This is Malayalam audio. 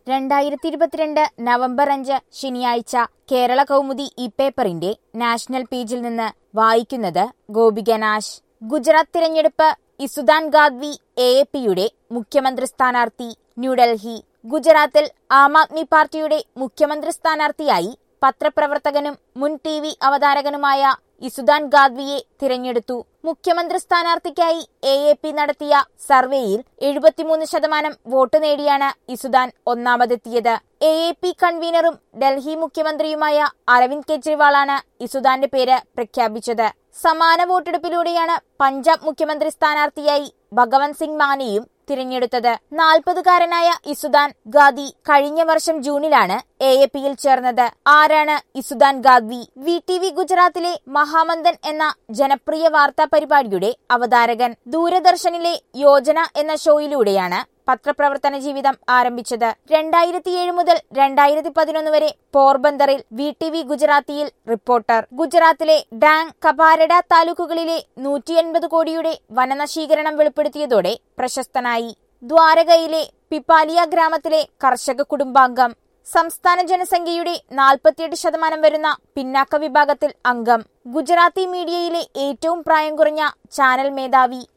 രണ്ടായിരത്തി ഇരുപത്തിരണ്ട് നവംബർ അഞ്ച് ശനിയാഴ്ച കേരള കൗമുദി ഈ പേപ്പറിന്റെ നാഷണൽ പേജിൽ നിന്ന് വായിക്കുന്നത് ഗോപിക നാശ് ഗുജറാത്ത് തിരഞ്ഞെടുപ്പ് ഇസുദാൻ ഗാദ്വി എ എ പിയുടെ മുഖ്യമന്ത്രി സ്ഥാനാർത്ഥി ന്യൂഡൽഹി ഗുജറാത്തിൽ ആം ആദ്മി പാർട്ടിയുടെ മുഖ്യമന്ത്രി സ്ഥാനാർത്ഥിയായി പത്രപ്രവർത്തകനും മുൻ ടി വി അവതാരകനുമായ ഇസുദാൻ ഗാദ്വിയെ തിരഞ്ഞെടുത്തു മുഖ്യമന്ത്രി സ്ഥാനാർത്ഥിക്കായി എ എ പി നടത്തിയ സർവേയിൽ എഴുപത്തിമൂന്ന് ശതമാനം വോട്ട് നേടിയാണ് ഇസുദാൻ ഒന്നാമതെത്തിയത് എ എ പി കൺവീനറും ഡൽഹി മുഖ്യമന്ത്രിയുമായ അരവിന്ദ് കെജ്രിവാളാണ് ഇസുദാന്റെ പേര് പ്രഖ്യാപിച്ചത് സമാന വോട്ടെടുപ്പിലൂടെയാണ് പഞ്ചാബ് മുഖ്യമന്ത്രി സ്ഥാനാർത്ഥിയായി ഭഗവന്ത് സിംഗ് മാനെയും തിരഞ്ഞെടുത്തത് നാൽപ്പതുകാരനായ ഇസുദാൻ ഗാദി കഴിഞ്ഞ വർഷം ജൂണിലാണ് എ എ പിയിൽ ചേർന്നത് ആരാണ് Isudan Gadhvi V T V ഗുജറാത്തിലെ മഹാമന്ദൻ എന്ന ജനപ്രിയ വാർത്താ പരിപാടിയുടെ അവതാരകൻ ദൂരദർശനിലെ യോജന എന്ന ഷോയിലൂടെയാണ് പത്രപ്രവർത്തന ജീവിതം ആരംഭിച്ചത് രണ്ടായിരത്തി ഏഴ് മുതൽ രണ്ടായിരത്തി പതിനൊന്ന് വരെ പോർബന്തറിൽ വി ടി വി ഗുജറാത്തിയിൽ റിപ്പോർട്ടർ ഗുജറാത്തിലെ ഡാങ് കപാരഡ താലൂക്കുകളിലെ നൂറ്റി എൺപത് കോടിയുടെ വനനശീകരണം വെളിപ്പെടുത്തിയതോടെ പ്രശസ്തനായി ദ്വാരകയിലെ പിപ്പാലിയ ഗ്രാമത്തിലെ കർഷക കുടുംബാംഗം സംസ്ഥാന ജനസംഖ്യയുടെ നാൽപ്പത്തിയെട്ട് ശതമാനം വരുന്ന പിന്നാക്ക വിഭാഗത്തിൽ അംഗം ഗുജറാത്തി മീഡിയയിലെ ഏറ്റവും പ്രായം കുറഞ്ഞ ചാനൽ മേധാവി